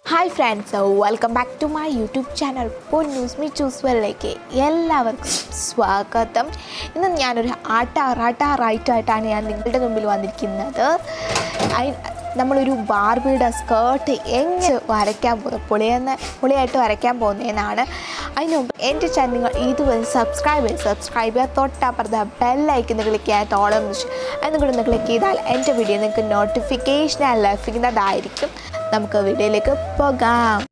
hi friends welcome back to my YouTube channel Ponnoos മി ചൂസ് വെല്ലേക്ക് എല്ലാവർക്കും സ്വാഗതം ഇന്ന് ഞാനൊരു ആട്ടാറാട്ടാറായിട്ടായിട്ടാണ് ഞാൻ നിങ്ങളുടെ മുമ്പിൽ വന്നിരിക്കുന്നത് അയി- നമ്മളൊരു ബാർബിയുടെ സ്കേർട്ട് എങ്ങനെ വരയ്ക്കാൻ പോകുന്നത് പൊളിയെന്ന് പൊളിയായിട്ട് വരയ്ക്കാൻ പോകുന്നതെന്നാണ് അതിന് മുമ്പ് എൻ്റെ ചാനൽ നിങ്ങൾ ഇതുവരെ സബ്സ്ക്രൈബ് ചെയ്ത് സബ്സ്ക്രൈബ് ചെയ്യുക തൊട്ടപ്പുറത്ത് ബെല്ലൈക്കുന്ന ക്ലിക്ക് ചെയ്യാൻ തോളം അതും കൂടെ ഒന്ന് ക്ലിക്ക് ചെയ്താൽ എൻ്റെ വീഡിയോ നിങ്ങൾക്ക് നോട്ടിഫിക്കേഷൻ ലഭിക്കുന്നതായിരിക്കും നമുക്ക് വീഡിയോയിലേക്ക് പോകാം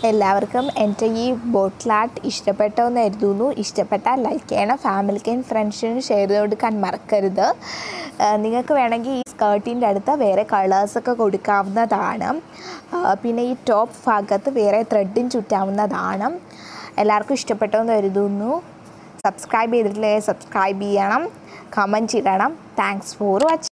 എല്ലാവർക്കും എൻ്റെ ഈ ബോട്ടിൽ ആർട്ട് ഇഷ്ടപ്പെട്ടോ എന്ന് കരുതുന്നു ഇഷ്ടപ്പെട്ടാൽ ലൈക്ക് ചെയ്യണം ഫാമിലിക്കും ഫ്രണ്ട്സിനും ഷെയർ ചെയ്ത് കൊടുക്കാൻ മറക്കരുത് ആ, നിങ്ങൾക്ക് വേണമെങ്കിൽ ഈ സ്കേർട്ടിൻ്റെ അടുത്ത് വേറെ കളേഴ്സൊക്കെ കൊടുക്കാവുന്നതാണ് ആ, പിന്നെ ഈ ടോപ്പ് ഭാഗത്ത് വേറെ ത്രെഡും ചുറ്റാവുന്നതാണ് എല്ലാവർക്കും ഇഷ്ടപ്പെട്ടോ എന്ന് കരുതുന്നു സബ്സ്ക്രൈബ് ചെയ്തിട്ടില്ലെങ്കിൽ സബ്സ്ക്രൈബ് ചെയ്യണം കമൻറ്റ് ഇടണം താങ്ക്സ് ഫോർ വാച്ചിങ്